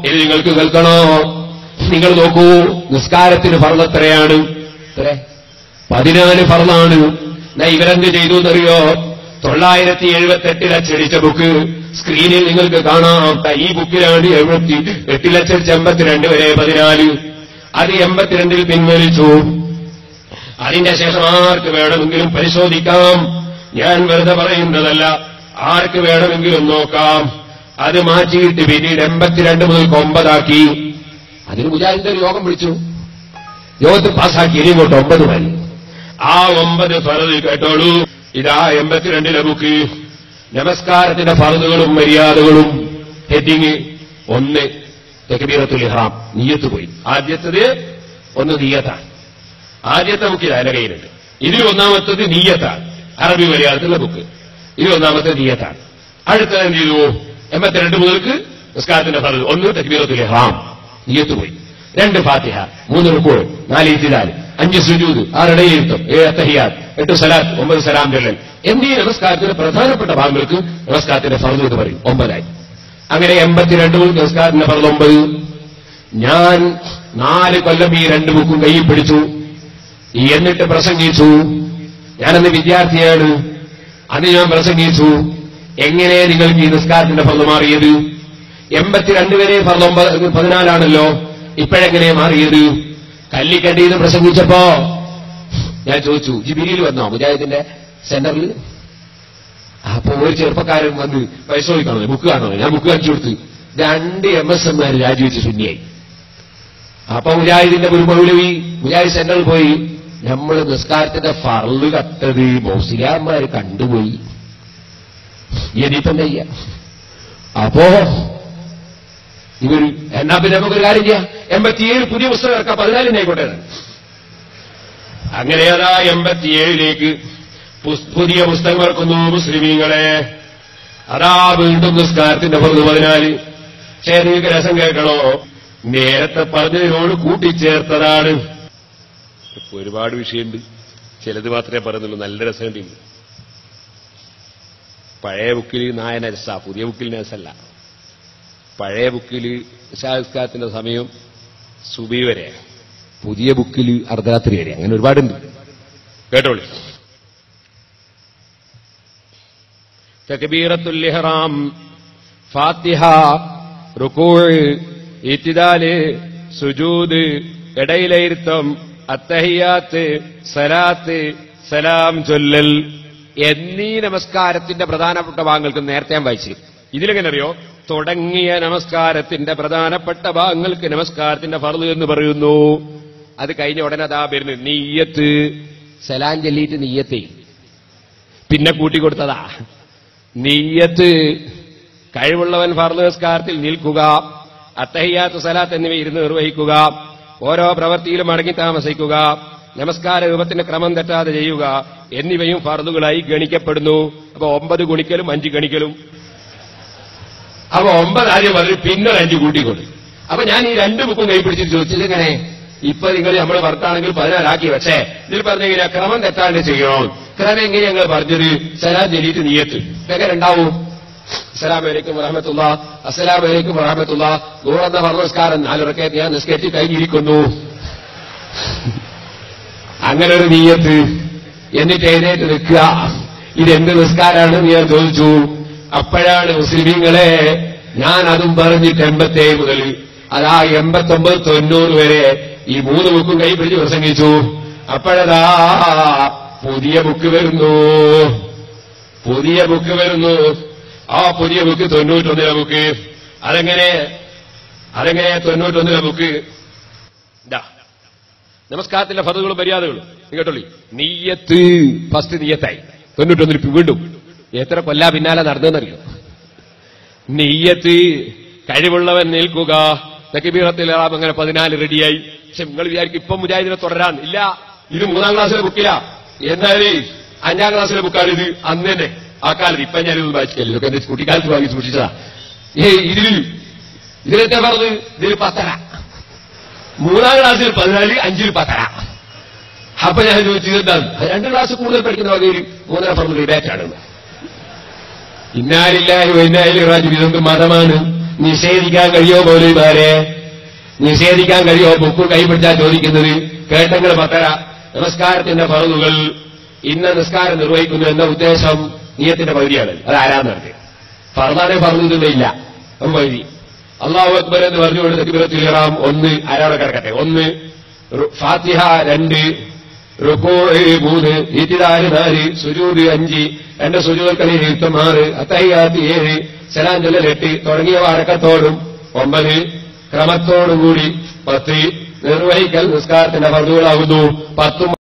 ഇത് നിങ്ങൾക്ക് കേൾക്കണോ നിങ്ങൾ നോക്കൂ നിസ്കാരത്തിന് ഫർദ് എത്രയാണ് എത്ര പതിനാല് ഫർദാണ് എന്നാ ഇവരെന്ത് ചെയ്തു എന്നറിയോ തൊള്ളായിരത്തി എഴുപത്തി എട്ടിൽ അച്ചടിച്ച ബുക്ക് സ്ക്രീനിൽ നിങ്ങൾക്ക് കാണാം ദാ ഈ ബുക്കിലാണ് എഴുപത്തി എട്ടിൽ അച്ചടിച്ച എൺപത്തിരണ്ട് വരെ പതിനാല് അത് എൺപത്തിരണ്ടിൽ പിൻവലിച്ചു അതിന്റെ ശേഷം ആർക്ക് വേണമെങ്കിലും പരിശോധിക്കാം ഞാൻ വെറുതെ പറയുന്നതല്ല ആർക്ക് വേണമെങ്കിലും നോക്കാം അത് മാറ്റിയിട്ട് പിന്നീട് എൺപത്തിരണ്ട് മുതൽ ഒമ്പതാക്കി അതിന് മുജാഹിദിന്റെ ഒരു യോഗം വിളിച്ചു യോഗത്തിൽ പാസ്സാക്കി ഇനി ഇങ്ങോട്ട് ഒമ്പത് മതി ആ ഒമ്പത് ഫറത് കേട്ടോളൂ ഇതാ എൺപത്തിരണ്ടിലെ ബുക്ക് നമസ്കാരത്തിന്റെ ഫറതുകളും മര്യാദകളും ഹെഡിങ് ഒന്ന് തെക്കബീറത്തുൽ ഇഹ്റാം നീയത്ത് പോയി ആദ്യത്തത് ഒന്ന് നീയത്താണ് ആദ്യത്തെ ബുക്ക് ഇതാ എന്റെ കയ്യിലുണ്ട് ഇതിൽ ഒന്നാമത്തത് നീയത്താണ് അറബി മലയാളത്തിലുള്ള ബുക്ക് ഇതിൽ ഒന്നാമത്തെ നീയത്താണ് അടുത്തത് എന്ത് ചെയ്തു എൺപത്തിരണ്ട് മുതൽക്ക് നിസ്കാരത്തിന്റെ ഫറത് ഒന്ന് തക്ബീറത്തുൽ ഇഹ്റാം നീയത്ത് പോയി രണ്ട് ഫാത്തിഹ മൂന്ന് റുക്കോൾ നാല് ഇത്തിദാൽ അഞ്ച് സുജൂദ് ആറ് ഇടയിരുത്തം ഏഴ് അത്തഹിയാത്ത് എട്ട് സലാത്ത് ഒമ്പത് സലാം ചൊല്ലൽ എന്നീ നമസ്കാരത്തിന്റെ പ്രധാനപ്പെട്ട ഭാഗങ്ങൾക്ക് നമസ്കാരത്തിന്റെ ഫറത് എന്ന് പറയും ഒമ്പതായി അങ്ങനെ എൺപത്തിരണ്ട് മുതൽ നമസ്കാരത്തിന്റെ ഫറത് ഒമ്പത് ഞാൻ നാല് കൊല്ലം ഈ രണ്ട് ബുക്കും കയ്യിൽ പിടിച്ചു എന്നിട്ട് പ്രസംഗിച്ചു ഞാനന്ന് വിദ്യാർത്ഥിയാണ് അന്ന് ഞാൻ പ്രസംഗിച്ചു എങ്ങനെ നിങ്ങൾക്ക് ഈ നിസ്കാരത്തിന്റെ ഫലം മാറിയത് എൺപത്തിരണ്ട് വരെ ഫലം ഒമ്പത് പതിനാലാണല്ലോ ഇപ്പോഴെങ്ങനെ മാറിയത് കല്ലിക്കണ്ടിന്ന് പ്രസംഗിച്ചപ്പോ ഞാൻ ചോദിച്ചു ജിബിലിയിൽ വന്നോ മുജാഹിദിന്റെ സെന്ററിൽ അപ്പൊ ഒരു ചെറുപ്പക്കാരൻ വന്ന് പരിശോധിക്കണോ ബുക്ക് കാണണോ ഞാൻ ബുക്ക് കാണിച്ചു കൊടുത്തു രണ്ട് എം എസ് എംമാർ രാജിവെച്ച് ശൂന്യായി അപ്പൊ മുജാഹിദിന്റെ ഒരു മൗലവി മുജാഹിദ് സെന്ററിൽ പോയി നമ്മൾ നിസ്കാരത്തിന്റെ ഫറല് കത്തത് മൗസിലാന്മാര് കണ്ടുപോയി ഇനിയിപ്പം ചെയ്യാ അപ്പോ ഇവർ എന്നാ പിന്നെ നമുക്കൊരു കാര്യം ചെയ്യാം എൺപത്തിയേഴ് പുതിയ പുസ്തകം ഇറക്കാം പതിനാലിന് ആയിക്കോട്ടെ അങ്ങനെ അതാ എൺപത്തിയേഴിലേക്ക് പുസ്- പുതിയ പുസ്തകം ഇറക്കുന്നു മുസ്ലിമീങ്ങളെ അതാ വീണ്ടും നിസ്കാരത്തിന്റെ പുറത്ത് പതിനാല് പക്ഷേ നിങ്ങൾക്ക് രസം കേൾക്കണോ നേരത്തെ പറഞ്ഞതിനോട് കൂട്ടിച്ചേർത്തതാണ് ഇപ്പൊ ഒരുപാട് വിഷയമുണ്ട് ചിലത് മാത്രമേ പറയുന്നുള്ളൂ നല്ല രസമുണ്ട് പഴയ ബുക്കിൽ നായന രസ പുതിയ ബുക്കിൽ രസമല്ല പഴയ ബുക്കിൽ നിസ്കാരത്തിന്റെ സമയം സുബി വരെ പുതിയ ബുക്കിൽ അർദ്ധരാത്രി വരെ അങ്ങനെ ഒരുപാടുണ്ട് കേട്ടോളി തക്ബീറത്തുൽ ഇഹ്റാം ഫാത്തിഹ റുക്കൂഴ് ഇത്തിദാല് സുജൂദ് ഇടയിലയിരുത്തം അത്തഹിയാത്ത് സലാത്ത് സലാം ചൊല്ലൽ എന്നീ നമസ്കാരത്തിന്റെ പ്രധാനപ്പെട്ട ഭാഗങ്ങൾക്ക് നേരത്തെ ഞാൻ വായിച്ചു ഇതിലെങ്ങനെ അറിയോ തുടങ്ങിയ നമസ്കാരത്തിന്റെ പ്രധാനപ്പെട്ട ഭാഗങ്ങൾക്ക് നമസ്കാരത്തിന്റെ ഫർദ് എന്ന് പറയുന്നു അത് കഴിഞ്ഞ ഉടനെ അതാ വരുന്നു നീയത്ത് സലാം ചൊല്ലിയിട്ട് നീയത്തെ പിന്നെ കൂട്ടിക്കൊടുത്തതാ നീയത്ത് കഴിവുള്ളവൻ ഫർദ് നിസ്കാരത്തിൽ നിൽക്കുക അത്തഹിയാത്ത് സലാത്ത് എന്നിവ ഇരുന്ന് നിർവഹിക്കുക ഓരോ പ്രവൃത്തിയിലും അടങ്ങി താമസിക്കുക നമസ്കാര രൂപത്തിന്റെ ക്രമം തെറ്റാതെ ചെയ്യുക എന്നിവയും ഫർദുകളായി ഗണിക്കപ്പെടുന്നു അപ്പൊ ഒമ്പത് ഗുണിക്കലും അഞ്ച് ഗണിക്കലും അപ്പൊ ഒമ്പത് ആദ്യം പറഞ്ഞു പിന്നെ ഒരു അഞ്ച് കൂട്ടിക്കൊണ്ടു അപ്പൊ ഞാൻ ഈ രണ്ട് ബുക്കും കൈ പിടിച്ചിട്ട് ചോദിച്ചത് ഇങ്ങനെ ഇപ്പൊ നിങ്ങൾ നമ്മൾ വർത്താണെങ്കിൽ പതിനാലാക്കി വെച്ചേ ഇതിൽ പറഞ്ഞെങ്ങനെ ക്രമം തെറ്റാണ്ട് ചെയ്യണോ ക്രമം എങ്ങനെ ഞങ്ങൾ പറഞ്ഞത് സലാം ജലീറ്റ് നീയത്ത് എങ്ങനെ ഉണ്ടാവും അസ്സലാമലൈക്കും വറഹമത്തുള്ള അസ്സലാമലൈക്കും വറഹമത്തുള്ള നൂറെന്ന ഭരണസ്കാരം നാലുറക്കെ ഞാൻ നിസ്കരിച്ച് കഴിഞ്ഞിരിക്കുന്നു അങ്ങനെ ഒരു നീയത്ത് എന്നിട്ട് എഴുന്നേറ്റ് നിൽക്കുക ഇതെന്ത് നിസ്കാരാണെന്ന് ഞാൻ ചോദിച്ചു അപ്പോഴാണ് മുസ്ലിമീങ്ങളെ ഞാൻ അതും പറഞ്ഞിട്ട് എൺപത്തേഴ് മുതൽ അതാ എൺപത്തൊമ്പത് തൊണ്ണൂറ് വരെ ഈ മൂന്ന് ബുക്കും കൈ പിടിച്ച് പ്രസംഗിച്ചു അപ്പോഴതാ പുതിയ ബുക്ക് വരുന്നു പുതിയ ബുക്ക് വരുന്നു ആ പുതിയ ബുക്ക് തൊണ്ണൂറ്റൊന്നിലെ ബുക്ക് അതെങ്ങനെ അതെങ്ങനെ തൊണ്ണൂറ്റൊന്നിലെ ബുക്ക് ഇതാ നമസ്കാരത്തിന്റെ ഫതുകളും മര്യാദകളും നീ കേട്ടോളി നീയത്ത് ഫസ്റ്റ് നീയത്തായി തൊണ്ണൂറ്റൊന്നിൽ ഇപ്പൊ വീണ്ടും എത്ര കൊല്ലാ പിന്നാലെ നടന്നെന്നറിയോ നീയത്ത് കഴിവുള്ളവൻ നിൽക്കുക തക്കിബീറത്തിൽ അങ്ങനെ പതിനാല് റെഡിയായി പക്ഷെ നിങ്ങൾ വിചാരിക്കും ഇപ്പം മുജാഹിദിനെ തുടരാൻ ഇല്ല ഇത് മൂന്നാം ക്ലാസ്സിലെ ബുക്കില എന്നാല് അഞ്ചാം ക്ലാസ്സിലെ ബുക്കാണ് ഇത് അന്ന് തന്നെ ആ കാലത്ത് ഇപ്പൊ ഞാനിത് വായിച്ചില്ല ഇതൊക്കെ എന്റെ കുട്ടിക്കാലത്ത് വാങ്ങി സൂക്ഷിച്ചതാ ഏ ഇതിൽ ഇതിലെന്താ പറഞ്ഞത് ഇതിൽ പത്തര മൂന്നാം ക്ലാസ്സിൽ പതിനാല് അഞ്ചിൽ പത്തര അപ്പൊ ഞാൻ ചോദിച്ചത് എന്താണ് രണ്ട് ക്ലാസ് കൂടുതൽ പഠിക്കുന്ന വകയിൽ മൂന്നര ഫർമൽ റിബേറ്റ് ആണ് ഇന്നാലില്ലാഹി വൈനാലി റാജു ഇതൊന്നും മതമാണ് നിഷേധിക്കാൻ കഴിയോ പോലുമാരെ നിഷേധിക്കാൻ കഴിയോ ബുക്ക് കൈപിടിച്ചാൽ ചോദിക്കുന്നത് കേട്ടങ്ങൾ പത്തര നമസ്കാരത്തിന്റെ ഫറലുകൾ ഇന്ന നിസ്കാരം നിർവഹിക്കുന്നു എന്ന ഉദ്ദേശം നീയത്തിന്റെ പകുതിയാണ് അത് ആരാന്നാണ് ഫർദാനെ പറഞ്ഞില്ല അപ്പം പകുതി അള്ളാഹു അക്ബർ എന്ന് പറഞ്ഞുകൊണ്ട് തക്ബീറത്തുൽ ഇഹ്റാം ഒന്ന് ആരാവിടെ കിടക്കട്ടെ ഒന്ന് റു- ഫാത്തിഹ രണ്ട് റുക്കോ മൂന്ന് ഈറ്റിദാല് നാല് സുജൂദ് അഞ്ച് രണ്ട് സുജൂദക്കളിൽ യുക്തം ആറ് അത്തയ്യാത്ത് ഏഴ് സലാം ചൊല്ലൽ എട്ട് തുടങ്ങിയവ അടക്കത്തോടും ഒമ്പത് ക്രമത്തോടും കൂടി പത്ത് നിർവഹിക്കൽ നിസ്കാരത്തിന്റെ ഫർദുകളാകുന്നു പത്തും